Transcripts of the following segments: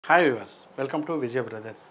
hi viewers welcome to Vijay brothers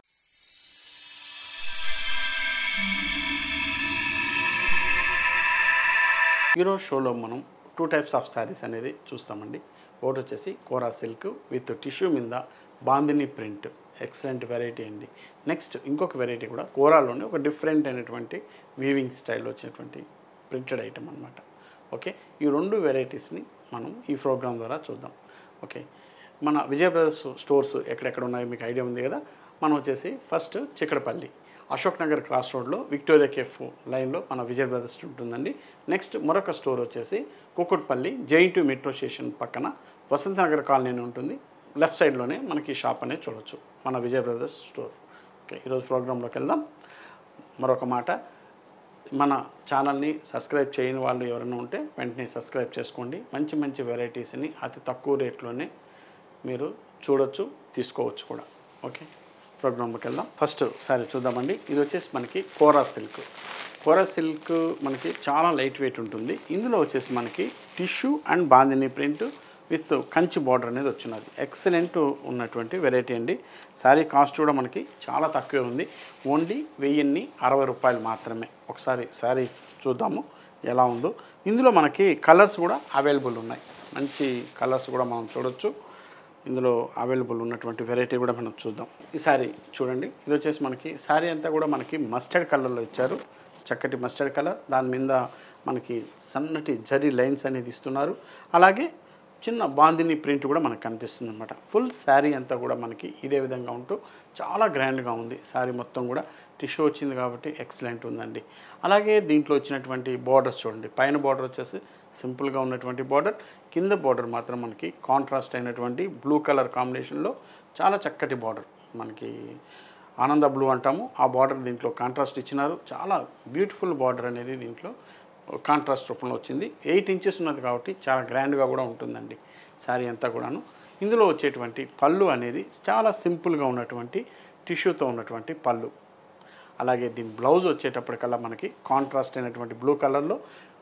ఈరోజు షోలో మనం టూ టైప్స్ ఆఫ్ శారీస్ అనేది చూస్తామండి ఒకటి వచ్చేసి కోరా సిల్క్ విత్ టిష్యూ మీద బాందిని ప్రింట్ ఎక్సలెంట్ వెరైటీ అండి నెక్స్ట్ ఇంకొక వెరైటీ కూడా కోరాలోనే ఒక డిఫరెంట్ అయినటువంటి వీవింగ్ స్టైల్ వచ్చినటువంటి ప్రింటెడ్ ఐటమ్ అనమాట ఓకే ఈ రెండు వెరైటీస్ని మనం ఈ ప్రోగ్రామ్ ద్వారా చూద్దాం ఓకే మన విజయ బ్రదర్స్ స్టోర్స్ ఎక్కడెక్కడ ఉన్నాయో మీకు ఐడియా ఉంది కదా మనం వచ్చేసి ఫస్ట్ చిక్కడపల్లి అశోక్ నగర్ క్రాస్ రోడ్లో విక్టోరియా కేఫ్ లైన్లో మన విజయ బ్రదర్స్ ఉంటుందండి నెక్స్ట్ మరొక స్టోర్ వచ్చేసి కుకుట్పల్లి జైంటు మెట్రో స్టేషన్ పక్కన వసంత నగర్ కాలనీ అని ఉంటుంది లెఫ్ట్ సైడ్లోనే మనకి షాప్ అనేది చూడొచ్చు మన విజయ బ్రదర్స్ స్టోర్ ఓకే ఈరోజు ప్రోగ్రాంలోకి వెళ్దాం మరొక మాట మన ఛానల్ని సబ్స్క్రైబ్ చేయని వాళ్ళు ఎవరైనా ఉంటే వెంటనే సబ్స్క్రైబ్ చేసుకోండి మంచి మంచి వెరైటీస్ని అతి తక్కువ రేట్లోనే మీరు చూడొచ్చు తీసుకోవచ్చు కూడా ఓకే ప్రోగ్రామ్కి వెళ్దాం ఫస్ట్ సారీ చూద్దామండి ఇది వచ్చేసి మనకి కోరా సిల్క్ కోరా సిల్క్ మనకి చాలా లైట్ వెయిట్ ఉంటుంది ఇందులో వచ్చేసి మనకి tissue and bandhani print with Kanchi border అనేది వచ్చినది ఎక్సలెంట్ ఉన్నటువంటి వెరైటీ అండి శారీ కాస్ట్ కూడా మనకి చాలా తక్కువే ఉంది ఓన్లీ వెయ్యిన్ని అరవై రూపాయలు మాత్రమే ఒకసారి శారీ చూద్దాము ఎలా ఉందో ఇందులో మనకి కలర్స్ కూడా అవైలబుల్ ఉన్నాయి మంచి కలర్స్ కూడా మనం చూడొచ్చు ఇందులో అవైలబుల్ ఉన్నటువంటి వెరైటీ కూడా మనం చూద్దాం ఈ శారీ చూడండి ఇది వచ్చేసి మనకి శారీ అంతా కూడా మనకి మస్టర్డ్ కలర్లో ఇచ్చారు చక్కటి మస్టర్డ్ కలర్ దాని మీద మనకి సన్నటి జరీ లైన్స్ అనేది ఇస్తున్నారు అలాగే చిన్న బాందిని ప్రింట్ కూడా మనకు కనిపిస్తుంది అనమాట ఫుల్ శారీ అంతా కూడా మనకి ఇదే విధంగా ఉంటూ చాలా గ్రాండ్గా ఉంది శారీ మొత్తం కూడా టిష్యూ వచ్చింది కాబట్టి ఎక్సలెంట్ ఉందండి అలాగే దీంట్లో వచ్చినటువంటి బార్డర్స్ చూడండి పైన బార్డర్ వచ్చేసి సింపుల్గా ఉన్నటువంటి బార్డర్ కింద బార్డర్ మాత్రం మనకి కాంట్రాస్ట్ అయినటువంటి బ్లూ కలర్ కాంబినేషన్లో చాలా చక్కటి బార్డర్ మనకి ఆనంద బ్లూ అంటాము ఆ బార్డర్ దీంట్లో కాంట్రాస్ట్ ఇచ్చినారు చాలా బ్యూటిఫుల్ బార్డర్ అనేది దీంట్లో కాంట్రాస్ట్ రూపంలో వచ్చింది ఎయిట్ ఇంచెస్ ఉన్నది కాబట్టి చాలా గ్రాండ్గా కూడా ఉంటుందండి శారీ అంతా కూడాను ఇందులో వచ్చేటువంటి పళ్ళు అనేది చాలా సింపుల్గా ఉన్నటువంటి టిష్యూతో ఉన్నటువంటి పళ్ళు అలాగే దీని బ్లౌజ్ వచ్చేటప్పటికల్లా మనకి కాంట్రాస్ట్ అయినటువంటి బ్లూ కలర్లో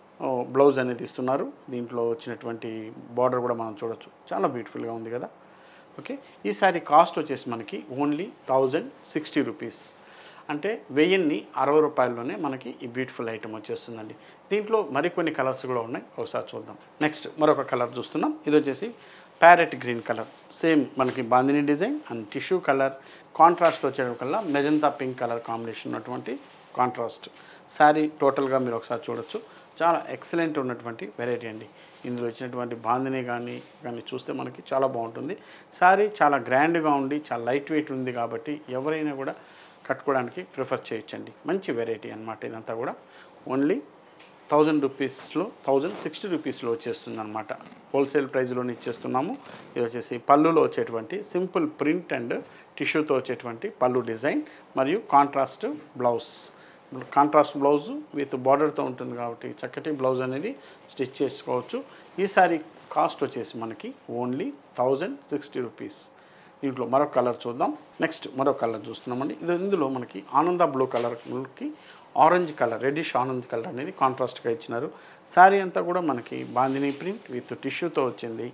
బ్లౌజ్ అనేది ఇస్తున్నారు దీంట్లో వచ్చినటువంటి బార్డర్ కూడా మనం చూడొచ్చు చాలా బ్యూటిఫుల్గా ఉంది కదా ఓకే ఈ శారీ కాస్ట్ వచ్చేసి మనకి ఓన్లీ థౌజండ్ సిక్స్టీ రూపీస్ అంటే వెయ్యిన్ని అరవై రూపాయల్లోనే మనకి ఈ బ్యూటిఫుల్ ఐటమ్ వచ్చేస్తుందండి దీంట్లో మరికొన్ని కలర్స్ కూడా ఉన్నాయి ఒకసారి చూద్దాం నెక్స్ట్ మరొక కలర్ చూస్తున్నాం ఇది వచ్చేసి ప్యారెట్ గ్రీన్ కలర్ సేమ్ మనకి bandhani design and tissue colour contrast వచ్చేటప్పటికల్లా మెజంతా పింక్ కలర్ కాంబినేషన్ ఉన్నటువంటి కాంట్రాస్ట్ శారీ టోటల్గా మీరు ఒకసారి చూడొచ్చు చాలా ఎక్సలెంట్ ఉన్నటువంటి వెరైటీ అండి ఇందులో వచ్చినటువంటి బాందిని కానీ కానీ చూస్తే మనకి చాలా బాగుంటుంది శారీ చాలా గ్రాండ్గా ఉండి చాలా లైట్ వెయిట్ ఉంది కాబట్టి ఎవరైనా కూడా కట్టుకోవడానికి ప్రిఫర్ చేయొచ్చండి మంచి వెరైటీ అనమాట ఇదంతా కూడా ఓన్లీ థౌజండ్ రూపీస్లో థౌజండ్ సిక్స్టీ రూపీస్లో వచ్చేస్తుంది అనమాట హోల్సేల్ ప్రైస్లోనే ఇచ్చేస్తున్నాము ఇది వచ్చేసి పళ్ళులో వచ్చేటువంటి సింపుల్ ప్రింట్ అండ్ టిష్యూతో వచ్చేటువంటి పళ్ళు డిజైన్ మరియు contrast blouse contrast blouse with బార్డర్తో ఉంటుంది కాబట్టి చక్కటి బ్లౌజ్ అనేది స్టిచ్ చేసుకోవచ్చు ఈ సారీ కాస్ట్ వచ్చేసి మనకి ఓన్లీ థౌజండ్ సిక్స్టీ రూపీస్ దీంట్లో మరొక కలర్ చూద్దాం నెక్స్ట్ మరొక కలర్ చూస్తున్నామండి ఇది ఇందులో మనకి ఆనంద బ్లూ కలర్కి orange colour reddish orange colour అనేది కాంట్రాస్ట్గా ఇచ్చినారు శారీ అంతా కూడా మనకి బాందిని ప్రింట్ విత్ టిష్యూతో వచ్చింది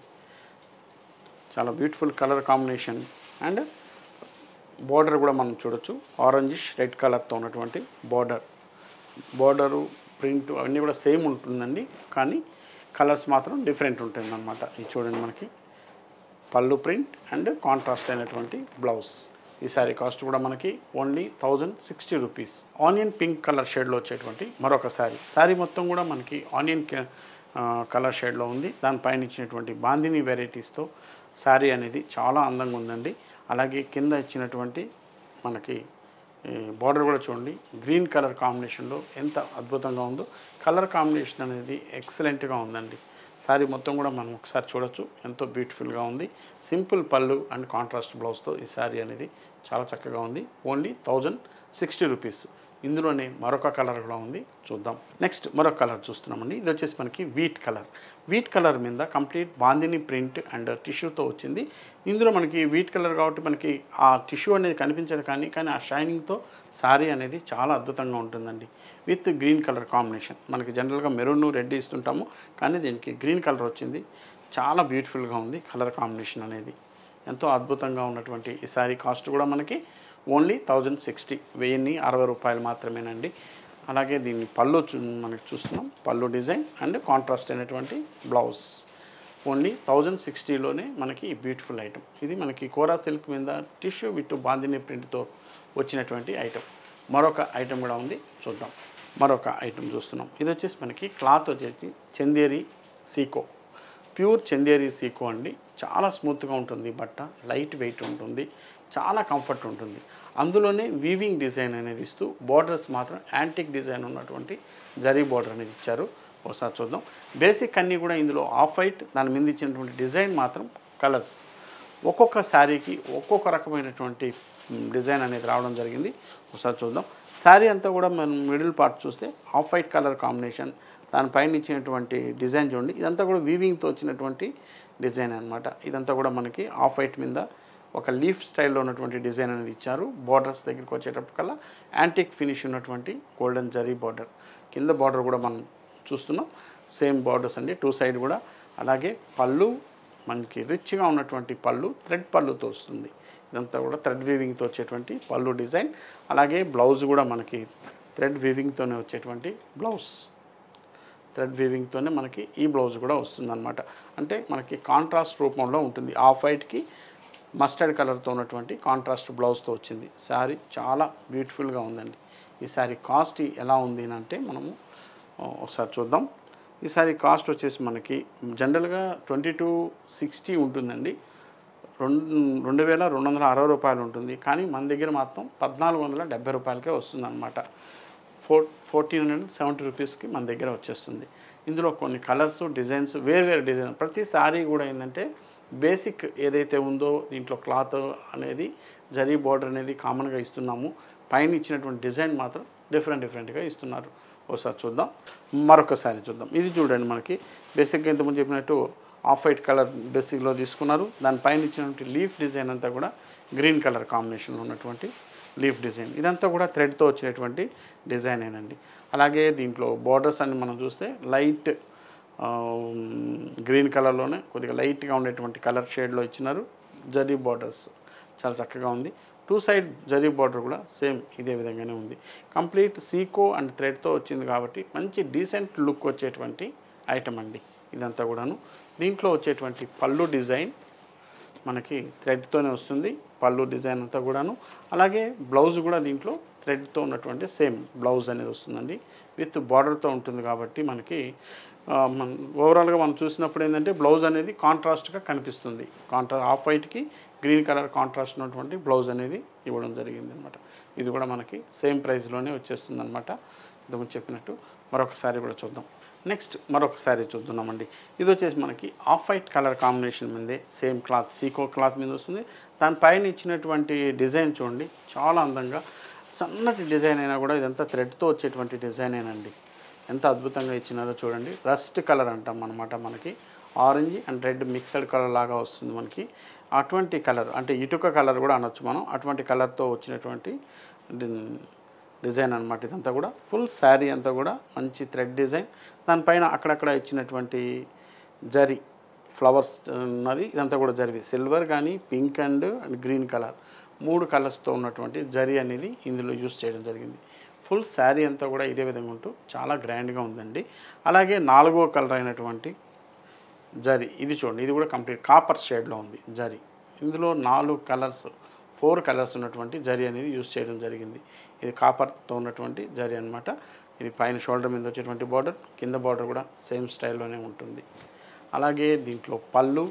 చాలా beautiful colour combination and border కూడా మనం చూడొచ్చు ఆరెంజిష్ రెడ్ కలర్తో ఉన్నటువంటి బార్డర్ బార్డరు ప్రింట్ అవన్నీ కూడా సేమ్ ఉంటుందండి కానీ కలర్స్ మాత్రం డిఫరెంట్ ఉంటుంది అనమాట ఇది చూడండి మనకి పళ్ళు ప్రింట్ అండ్ కాంట్రాస్ట్ అయినటువంటి బ్లౌజ్ ఈ శారీ కాస్ట్ కూడా మనకి only thousand sixty rupees onion pink colour షేడ్లో వచ్చేటువంటి మరొక శారీ శారీ మొత్తం కూడా మనకి ఆనియన్ కలర్ షేడ్లో ఉంది దానిపైన ఇచ్చినటువంటి బాందిని వెరైటీస్తో శారీ అనేది చాలా అందంగా ఉందండి అలాగే కింద ఇచ్చినటువంటి మనకి బార్డర్ కూడా చూడండి గ్రీన్ కలర్ కాంబినేషన్లో ఎంత అద్భుతంగా ఉందో కలర్ కాంబినేషన్ అనేది ఎక్సలెంట్గా ఉందండి శారీ మొత్తం కూడా మనం ఒకసారి చూడొచ్చు ఎంతో బ్యూటిఫుల్గా ఉంది సింపుల్ పళ్ళు అండ్ కాంట్రాస్ట్ బ్లౌజ్తో ఈ శారీ అనేది చాలా చక్కగా ఉంది ఓన్లీ థౌజండ్ సిక్స్టీ రూపీస్ ఇందులోనే మరొక కలర్ కూడా ఉంది చూద్దాం నెక్స్ట్ మరొక కలర్ చూస్తున్నామండి ఇది వచ్చేసి మనకి వీట్ కలర్ వీట్ కలర్ మీద కంప్లీట్ బాందిని ప్రింట్ అండ్ టిష్యూతో వచ్చింది ఇందులో మనకి వీట్ కలర్ కాబట్టి మనకి ఆ టిష్యూ అనేది కనిపించదు కానీ కానీ ఆ షైనింగ్తో శారీ అనేది చాలా అద్భుతంగా ఉంటుందండి విత్ గ్రీన్ కలర్ కాంబినేషన్ మనకి జనరల్గా మెరూన్ రెడ్ ఇస్తుంటాము కానీ దీనికి గ్రీన్ కలర్ వచ్చింది చాలా బ్యూటిఫుల్గా ఉంది కలర్ కాంబినేషన్ అనేది ఎంతో అద్భుతంగా ఉన్నటువంటి ఈ శారీ కాస్ట్ కూడా మనకి ఓన్లీ థౌజండ్ సిక్స్టీ వెయ్యిన్ని అరవై రూపాయలు మాత్రమేనండి అలాగే దీన్ని పళ్ళు చూ మనకి చూస్తున్నాం పళ్ళు డిజైన్ అండ్ కాంట్రాస్ట్ అయినటువంటి బ్లౌజ్ ఓన్లీ థౌజండ్ సిక్స్టీలోనే మనకి ఈ బ్యూటిఫుల్ ఐటమ్ ఇది మనకి కోరా సిల్క్ మీద టిష్యూ విత్ బాందిని ప్రింట్తో వచ్చినటువంటి ఐటమ్ మరొక ఐటమ్ కూడా ఉంది చూద్దాం మరొక ఐటమ్ చూస్తున్నాం ఇది వచ్చేసి మనకి క్లాత్ వచ్చేసి చందేరి సీకో ప్యూర్ చందేరి సీకో అండి చాలా స్మూత్గా ఉంటుంది ఈ బట్ట లైట్ వెయిట్ ఉంటుంది చాలా కంఫర్ట్ ఉంటుంది అందులోనే వీవింగ్ డిజైన్ అనేది ఇస్తూ బార్డర్స్ మాత్రం యాంటిక్ డిజైన్ ఉన్నటువంటి జరీ బార్డర్ అనేది ఇచ్చారు ఒకసారి చూద్దాం బేసిక్ అన్నీ కూడా ఇందులో ఆఫ్ వైట్ దాని మీద ఇచ్చినటువంటి డిజైన్ మాత్రం కలర్స్ ఒక్కొక్క శారీకి ఒక్కొక్క రకమైనటువంటి మ్, డిజైన్ అనేది రావడం జరిగింది ఒకసారి చూద్దాం శారీ అంతా కూడా మనం మిడిల్ పార్ట్ చూస్తే ఆఫ్ వైట్ కలర్ కాంబినేషన్ దానిపైన ఇచ్చినటువంటి డిజైన్ చూడండి ఇదంతా కూడా వీవింగ్తో వచ్చినటువంటి డిజైన్ అన్నమాట ఇదంతా కూడా మనకి ఆఫ్ వైట్ మీద ఒక లీఫ్ స్టైల్లో ఉన్నటువంటి డిజైన్ అనేది ఇచ్చారు బార్డర్స్ దగ్గరికి వచ్చేటప్పటికల్లా యాంటిక్ ఫినిష్ ఉన్నటువంటి గోల్డెన్ జరీ బార్డర్ కింద బార్డర్ కూడా మనం చూస్తున్నాం సేమ్ బార్డర్స్ అండి టూ సైడ్ కూడా అలాగే పళ్ళు మనకి రిచ్గా ఉన్నటువంటి పళ్ళు థ్రెడ్ పళ్ళుతో వస్తుంది ఇదంతా కూడా థ్రెడ్ వీవింగ్తో వచ్చేటువంటి పళ్ళు డిజైన్ అలాగే బ్లౌజ్ కూడా మనకి థ్రెడ్ వీవింగ్తోనే వచ్చేటువంటి బ్లౌజ్ థ్రెడ్ వీవింగ్తోనే మనకి ఈ బ్లౌజ్ కూడా వస్తుందన్నమాట అంటే మనకి కాంట్రాస్ట్ రూపంలో ఉంటుంది ఆఫ్ వైట్కి మస్టర్డ్ కలర్తో ఉన్నటువంటి కాంట్రాస్ట్ బ్లౌజ్తో వచ్చింది శారీ చాలా బ్యూటిఫుల్గా ఉందండి ఈ శారీ కాస్ట్ ఎలా ఉంది అని అంటే మనము ఆ, ఒకసారి చూద్దాం ఈ శారీ కాస్ట్ వచ్చేసి మనకి జనరల్గా ట్వంటీ టూ సిక్స్టీ ఉంటుందండి రెండు రెండు వేల రెండు వందల అరవై రూపాయలు ఉంటుంది కానీ మన దగ్గర మాత్రం పద్నాలుగు వందల డెబ్బై రూపాయలకే వస్తుందన్నమాట ఫోర్ ఫోర్టీన్ హండ్రెడ్ సెవెంటీ రూపీస్కి మన దగ్గర వచ్చేస్తుంది ఇందులో కొన్ని కలర్స్ డిజైన్స్ వేరు వేరు డిజైన్ ప్రతి శారీ కూడా ఏంటంటే బేసిక్ ఏదైతే ఉందో దీంట్లో క్లాత్ అనేది జరీ బార్డర్ అనేది కామన్గా ఇస్తున్నాము పైన ఇచ్చినటువంటి డిజైన్ మాత్రం డిఫరెంట్ డిఫరెంట్గా ఇస్తున్నారు ఒకసారి చూద్దాం మరొక శారీ చూద్దాం ఇది చూడండి మనకి బేసిక్గా ఇంతకుముందు చెప్పినట్టు ఆఫ్ వైట్ కలర్ బేసిక్లో తీసుకున్నారు దానిపైన ఇచ్చినటువంటి లీఫ్ డిజైన్ అంతా కూడా గ్రీన్ కలర్ కాంబినేషన్లో ఉన్నటువంటి లీఫ్ డిజైన్ ఇదంతా కూడా థ్రెడ్తో వచ్చేటువంటి డిజైనేనండి అలాగే దీంట్లో బార్డర్స్ అన్ని మనం చూస్తే లైట్ గ్రీన్ కలర్లోనే కొద్దిగా లైట్గా ఉండేటువంటి కలర్ షేడ్లో ఇచ్చినారు జరీ బార్డర్స్ చాలా చక్కగా ఉంది టూ సైడ్ జరీ బార్డర్ కూడా సేమ్ ఇదే విధంగానే ఉంది కంప్లీట్ సీకో అండ్ థ్రెడ్తో వచ్చింది కాబట్టి మంచి డీసెంట్ లుక్ వచ్చేటువంటి ఐటమ్ అండి ఇదంతా కూడాను దీంట్లో వచ్చేటువంటి పళ్ళు డిజైన్ మనకి థ్రెడ్తోనే వస్తుంది పళ్ళు డిజైన్ అంతా కూడాను అలాగే బ్లౌజ్ కూడా దీంట్లో థ్రెడ్తో ఉన్నటువంటి సేమ్ బ్లౌజ్ అనేది వస్తుందండి విత్ బార్డర్తో ఉంటుంది కాబట్టి మనకి ఆ, మన ఓవరాల్గా మనం చూసినప్పుడు ఏంటంటే బ్లౌజ్ అనేది కాంట్రాస్ట్గా కనిపిస్తుంది కాంట్రా ఆఫ్ వైట్కి గ్రీన్ కలర్ కాంట్రాస్ట్ ఉన్నటువంటి బ్లౌజ్ అనేది ఇవ్వడం జరిగింది అనమాట ఇది కూడా మనకి సేమ్ ప్రైస్లోనే వచ్చేస్తుంది అనమాట ఇంతకుముందు చెప్పినట్టు మరొకసారి కూడా చూద్దాం నెక్స్ట్ మరొక శారీ చూద్దామండి ఇది వచ్చేసి మనకి ఆఫ్ వైట్ కలర్ కాంబినేషన్ మీదే సేమ్ క్లాత్ సీకో క్లాత్ మీద వస్తుంది దానిపైన ఇచ్చినటువంటి డిజైన్ చూడండి చాలా అందంగా సన్నటి డిజైన్ అయినా కూడా ఇదంతా థ్రెడ్తో వచ్చేటువంటి డిజైనేనండి ఎంత అద్భుతంగా ఇచ్చినారో చూడండి రస్ట్ కలర్ అంటాం అనమాట మనకి orange and red mixed colour లాగా వస్తుంది మనకి అటువంటి కలర్ అంటే ఇటుక కలర్ కూడా అనొచ్చు మనం అటువంటి కలర్తో వచ్చినటువంటి డి- డిజైన్ అనమాట ఇదంతా కూడా ఫుల్ శారీ అంతా కూడా మంచి థ్రెడ్ డిజైన్ దానిపైన అక్కడక్కడ ఇచ్చినటువంటి జరీ ఫ్లవర్స్ ఉన్నది ఇదంతా కూడా జరివి సిల్వర్ కానీ pink and and green colour మూడు కలర్స్తో ఉన్నటువంటి జరీ అనేది ఇందులో యూస్ చేయడం జరిగింది ఫుల్ శారీ అంతా కూడా ఇదే విధంగా ఉంటూ చాలా గ్రాండ్గా ఉందండి అలాగే నాలుగో కలర్ అయినటువంటి జరీ ఇది చూడండి ఇది కూడా కంప్లీట్ కాపర్ షేడ్లో ఉంది జరీ ఇందులో నాలుగు కలర్స్ ఫోర్ కలర్స్ ఉన్నటువంటి జరీ అనేది యూస్ చేయడం జరిగింది ఇది కాపర్తో ఉన్నటువంటి జరీ అన్నమాట ఇది పైన షోల్డర్ మీద వచ్చేటువంటి బార్డర్ కింద బార్డర్ కూడా సేమ్ స్టైల్లోనే ఉంటుంది అలాగే దీంట్లో పళ్ళు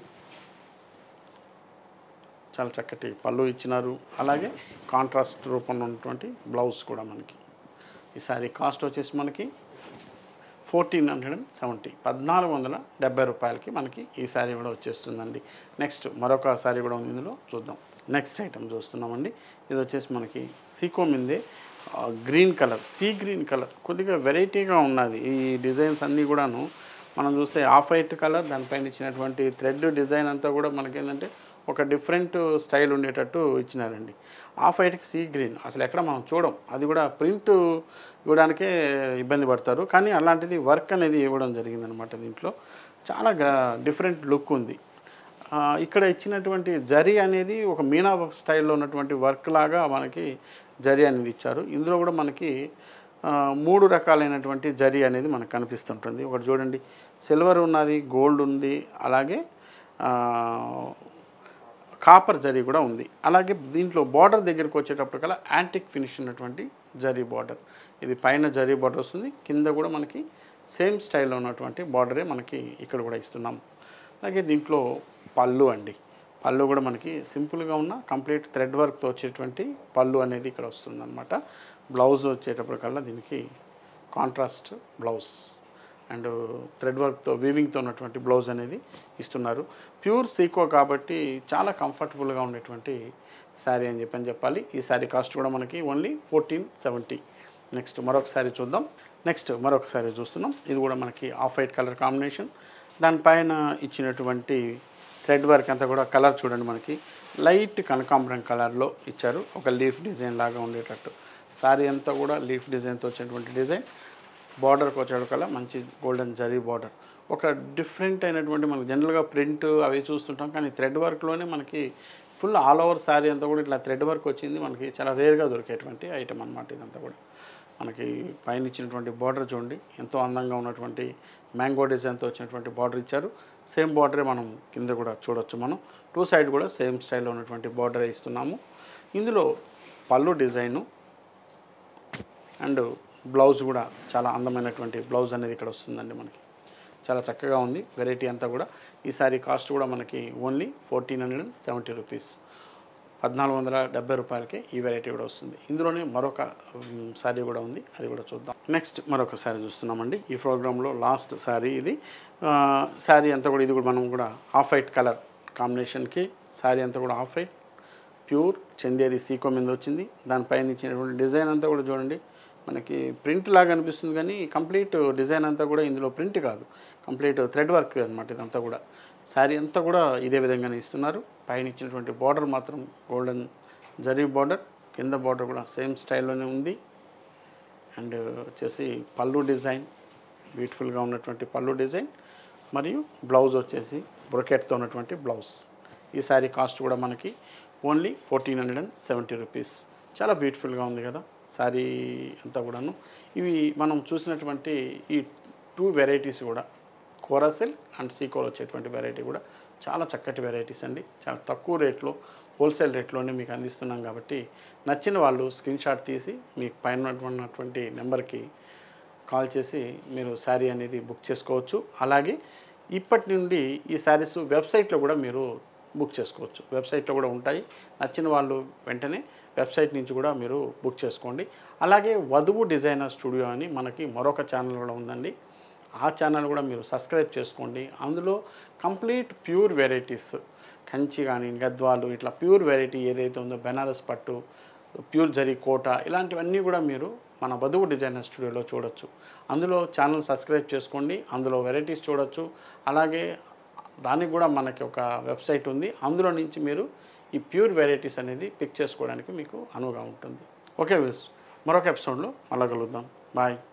చాలా చక్కటి పళ్ళు ఇచ్చినారు అలాగే కాంట్రాస్ట్ రూపంలో ఉన్నటువంటి బ్లౌజ్ కూడా మనకి ఈ సారీ కాస్ట్ వచ్చేసి మనకి ఫోర్టీన్ హండ్రెడ్ అండ్ సెవెంటీ పద్నాలుగు వందల డెబ్బై రూపాయలకి మనకి ఈ శారీ కూడా వచ్చేస్తుందండి నెక్స్ట్ మరొక శారీ కూడా ఉంది ఇందులో చూద్దాం నెక్స్ట్ ఐటమ్ చూస్తున్నామండి ఇది వచ్చేసి మనకి సీకో మిందే ఆ, green colour sea green colour కొద్దిగా వెరైటీగా ఉన్నది ఈ డిజైన్స్ అన్నీ కూడాను మనం చూస్తే ఆఫ్ వైట్ కలర్ దానిపైన ఇచ్చినటువంటి థ్రెడ్ డిజైన్ అంతా కూడా మనకి ఏంటంటే ఒక డిఫరెంట్ స్టైల్ ఉండేటట్టు ఇచ్చినారండి ఆఫ్ వైట్కి సీ గ్రీన్ అసలు ఎక్కడ మనం చూడం అది కూడా ప్రింట్ ఇవ్వడానికే ఇబ్బంది పడతారు కానీ అలాంటిది వర్క్ అనేది ఇవ్వడం జరిగిందనమాట దీంట్లో చాలా డిఫరెంట్ లుక్ ఉంది ఆ, ఆ, ఇక్కడ ఇచ్చినటువంటి జరీ అనేది ఒక మీనా స్టైల్లో ఉన్నటువంటి వర్క్ లాగా మనకి జరీ అనేది ఇచ్చారు ఇందులో కూడా మనకి ఆ, మూడు రకాలైనటువంటి జరీ అనేది మనకు కనిపిస్తుంటుంది ఒకటి చూడండి సిల్వర్ ఉన్నది గోల్డ్ ఉంది అలాగే ఆ, కాపర్ జరీ కూడా ఉంది అలాగే దీంట్లో బార్డర్ దగ్గరికి వచ్చేటప్పటికల్లా యాంటిక్ ఫినిష్ ఉన్నటువంటి జరీ బార్డర్ ఇది పైన జరీ బార్డర్ వస్తుంది కింద కూడా మనకి సేమ్ స్టైల్లో ఉన్నటువంటి బార్డరే మనకి ఇక్కడ కూడా ఇస్తున్నాం అలాగే దీంట్లో పళ్ళు అండి పళ్ళు కూడా మనకి సింపుల్గా ఉన్న కంప్లీట్ థ్రెడ్ వర్క్తో వచ్చేటువంటి పళ్ళు అనేది ఇక్కడ వస్తుందన్నమాట బ్లౌజ్ వచ్చేటప్పటికల్లా దీనికి కాంట్రాస్ట్ బ్లౌజ్ అండ్ థ్రెడ్ వర్క్తో వీవింగ్తో ఉన్నటువంటి బ్లౌజ్ అనేది ఇస్తున్నారు ప్యూర్ సీకో కాబట్టి చాలా కంఫర్టబుల్గా ఉండేటువంటి శారీ అని చెప్పని చెప్పాలి ఈ శారీ కాస్ట్ కూడా మనకి ఓన్లీ ఫోర్టీన్ సెవెంటీ నెక్స్ట్ మరొక శారీ చూద్దాం నెక్స్ట్ మరొక శారీ చూస్తున్నాం ఇది కూడా మనకి ఆఫ్ వైట్ కలర్ కాంబినేషన్ దానిపైన ఇచ్చినటువంటి థ్రెడ్ వర్క్ అంతా కూడా కలర్ చూడండి మనకి లైట్ కనకాంబరం కలర్లో ఇచ్చారు ఒక లీఫ్ డిజైన్ లాగా ఉండేటట్టు శారీ అంతా కూడా లీఫ్ డిజైన్తో వచ్చినటువంటి డిజైన్ బార్డర్కి వచ్చేటికల్లా మంచి గోల్డెన్ జరీ బార్డర్ ఒక డిఫరెంట్ అయినటువంటి మనకి జనరల్గా ప్రింట్ అవి చూస్తుంటాం కానీ థ్రెడ్ వర్క్లోనే మనకి ఫుల్ ఆల్ ఓవర్ శారీ అంతా కూడా ఇట్లా థ్రెడ్ వర్క్ వచ్చింది మనకి చాలా రేర్గా దొరికేటువంటి ఐటమ్ అనమాట ఇదంతా కూడా మనకి పైన ఇచ్చినటువంటి బార్డర్ చూడండి ఎంతో అందంగా ఉన్నటువంటి మ్యాంగో డిజైన్తో వచ్చినటువంటి బార్డర్ ఇచ్చారు సేమ్ బార్డరే మనం కింద కూడా చూడొచ్చు మనం టూ సైడ్ కూడా సేమ్ స్టైల్లో ఉన్నటువంటి బార్డరే ఇస్తున్నాము ఇందులో పళ్ళు డిజైను అండ్ బ్లౌజ్ కూడా చాలా అందమైనటువంటి బ్లౌజ్ అనేది ఇక్కడ వస్తుందండి మనకి చాలా చక్కగా ఉంది వెరైటీ అంతా కూడా ఈ సారీ కాస్ట్ కూడా మనకి only fourteen hundred and seventy rupees పద్నాలుగు వందల డెబ్బై రూపాయలకి ఈ వెరైటీ కూడా వస్తుంది ఇందులోనే మరొక శారీ కూడా ఉంది అది కూడా చూద్దాం నెక్స్ట్ మరొక శారీ చూస్తున్నామండి ఈ ప్రోగ్రాంలో లాస్ట్ శారీ ఇది శారీ అంతా కూడా ఇది కూడా మనం కూడా ఆఫ్ వైట్ కలర్ కాంబినేషన్కి శారీ అంతా కూడా off white pure Chanderi sico మీద వచ్చింది దానిపైన ఇచ్చినటువంటి డిజైన్ అంతా కూడా చూడండి మనకి ప్రింట్ లాగా అనిపిస్తుంది కానీ కంప్లీట్ డిజైన్ అంతా కూడా ఇందులో ప్రింట్ కాదు కంప్లీట్ థ్రెడ్ వర్క్ అనమాట ఇదంతా కూడా శారీ అంతా కూడా ఇదే విధంగానే ఇస్తున్నారు పైన ఇచ్చినటువంటి బార్డర్ మాత్రం గోల్డెన్ జరీ బార్డర్ కింద బార్డర్ కూడా సేమ్ స్టైల్లోనే ఉంది అండ్ వచ్చేసి పళ్ళు డిజైన్ బ్యూటిఫుల్గా ఉన్నటువంటి పళ్ళు డిజైన్ మరియు బ్లౌజ్ వచ్చేసి బ్రొకెట్తో ఉన్నటువంటి బ్లౌజ్ ఈ శారీ కాస్ట్ కూడా మనకి only fourteen hundred and seventy rupees చాలా బ్యూటిఫుల్గా ఉంది కదా శారీ అంతా కూడాను ఇవి మనం చూసినటువంటి ఈ టూ వెరైటీస్ కూడా కోరాసిల్ అండ్ సీకోల్ వచ్చేటువంటి వెరైటీ కూడా చాలా చక్కటి వెరైటీస్ అండి చాలా తక్కువ రేట్లో హోల్సేల్ రేట్లోనే మీకు అందిస్తున్నాం కాబట్టి నచ్చిన వాళ్ళు స్క్రీన్ షాట్ తీసి మీకు పైన ఉన్నటువంటి నెంబర్కి కాల్ చేసి మీరు శారీ అనేది బుక్ చేసుకోవచ్చు అలాగే ఇప్పటి నుండి ఈ శారీస్ వెబ్సైట్లో కూడా మీరు బుక్ చేసుకోవచ్చు వెబ్సైట్లో కూడా ఉంటాయి నచ్చిన వాళ్ళు వెంటనే వెబ్సైట్ నుంచి కూడా మీరు బుక్ చేసుకోండి అలాగే వధువు డిజైనర్ స్టూడియో అని మనకి మరొక ఛానల్ కూడా ఉందండి ఆ ఛానల్ కూడా మీరు సబ్స్క్రైబ్ చేసుకోండి అందులో కంప్లీట్ ప్యూర్ వెరైటీస్ కంచి కానీ గద్వాలు ఇట్లా ప్యూర్ వెరైటీ ఏదైతే ఉందో బెనారస్ పట్టు ప్యూర్ జరీ కోట ఇలాంటివన్నీ కూడా మీరు మన వధువు డిజైనర్ స్టూడియోలో చూడొచ్చు అందులో ఛానల్ సబ్స్క్రైబ్ చేసుకోండి అందులో వెరైటీస్ చూడొచ్చు అలాగే దానికి కూడా మనకి ఒక వెబ్సైట్ ఉంది అందులో నుంచి మీరు ఈ ప్యూర్ వెరైటీస్ అనేది పిక్ చేసుకోవడానికి మీకు అనువుగా ఉంటుంది ఓకే విస్ మరొక ఎపిసోడ్లో మళ్ళా కలుద్దాం బాయ్